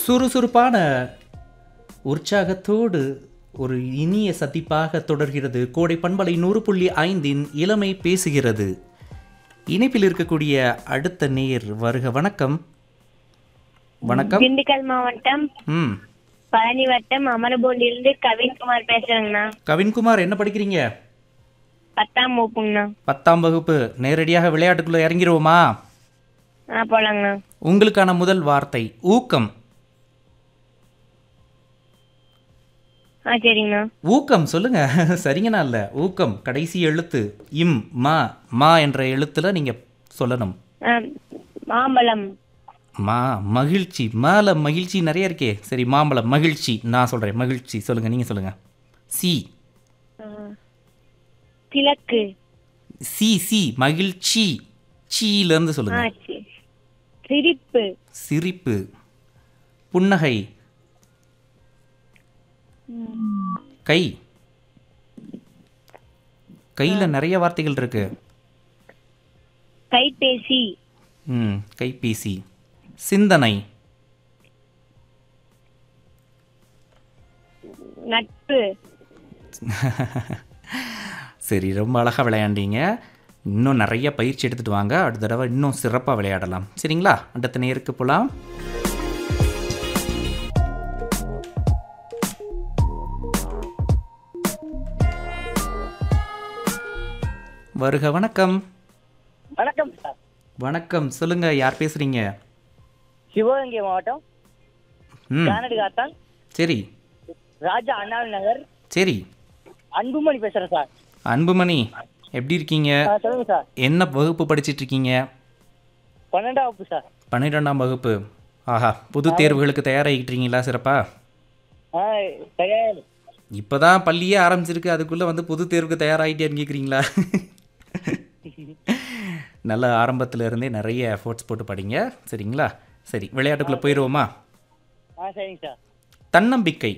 சுறுசுறுப்பான உற்சாகத்தோடு ஒரு இனிய சந்திப்பாக தொடர்கிறது கோடை பண்பலை நூறு புள்ளி ஐந்தின் இளமை பேசுகிறது இணைப்பில் இருக்கக்கூடிய அடுத்த நேர் வருக வணக்கம் வணக்கம் திண்டுக்கல் மாவட்டம் ம் பழனி வட்டம் அமரபோண்டிலிருந்து கவின்குமார் பேசுறேங்கண்ணா கவின்குமார் என்ன படிக்கிறீங்க பத்தாம் வகுப்புங்கண்ணா பத்தாம் வகுப்பு நேரடியாக விளையாட்டுக்குள்ளே இறங்கிருவோமா ஆ போலாங்கண்ணா உங்களுக்கான முதல் வார்த்தை ஊக்கம் ஆ சரிங்கண்ணா ஊக்கம் சொல்லுங்க சரிங்கண்ணா இல்ல ஊக்கம் கடைசி எழுத்து இம் மா மா என்ற எழுத்துல நீங்க சொல்லணும் ஆ, மாம்பழம் மா மகிழ்ச்சி மால மகிழ்ச்சி நிறைய இருக்கே சரி மாம்பழம் மகிழ்ச்சி நான் சொல்றேன் மகிழ்ச்சி சொல்லுங்க நீங்க சொல்லுங்க சி ஆ, கிழக்கு சி சி மகிழ்ச்சி சீல இருந்து ஆ சொல்லுங்க சரி சிரிப்பு சிரிப்பு புன்னகை கை கையில நிறைய வார்த்தைகள் இருக்கு கைபேசி ம் கைபேசி சிந்தனை நட்பு சரி ரொம்ப அழகாக விளையாண்டீங்க இன்னும் நிறைய பயிற்சி எடுத்துகிட்டு வாங்க அடுத்த தடவை இன்னும் சிறப்பாக விளையாடலாம் சரிங்களா அடுத்த நேருக்கு போகலாம் வருக வணக்கம் வணக்கம் சார் வணக்கம் சொல்லுங்க யார் பேசுறீங்க சிவகங்கை மாவட்டம் ம் கானடி காத்தான் சரி ராஜா அண்ணாவி நகர் சரி அன்புமணி பேசுறேன் சார் அன்புமணி எப்படி இருக்கீங்க ஆ, சொல்லுங்க சார் என்ன வகுப்பு படிச்சிட்டு இருக்கீங்க பன்னெண்டாம் வகுப்பு சார் பன்னிரெண்டாம் வகுப்பு ஆஹா பொது தேர்வுகளுக்கு தயாராகிக்கிட்டீங்களா சிறப்பா ஆ சரியா இப்போ தான் பள்ளியே ஆரம்பிச்சிருக்கு அதுக்குள்ளே வந்து பொது தேர்வுக்கு தயாராகிட்டேன்னு கேட்குறீங்களா நல்ல ஆரம்பத்துல இருந்தே நிறைய எஃபோர்ட்ஸ் போட்டு படிங்க சரிங்களா சரி விளையாட்டுக்குள்ளே போயிடுவோமா ஆ சரிங்க சார் தன்னம்பிக்கை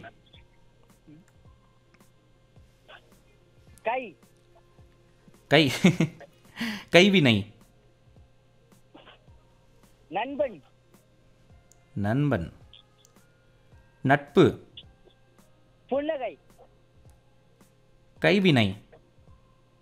கை கை கைவினை நண்பன் நண்பன் நட்பு புன்னகை கைவினை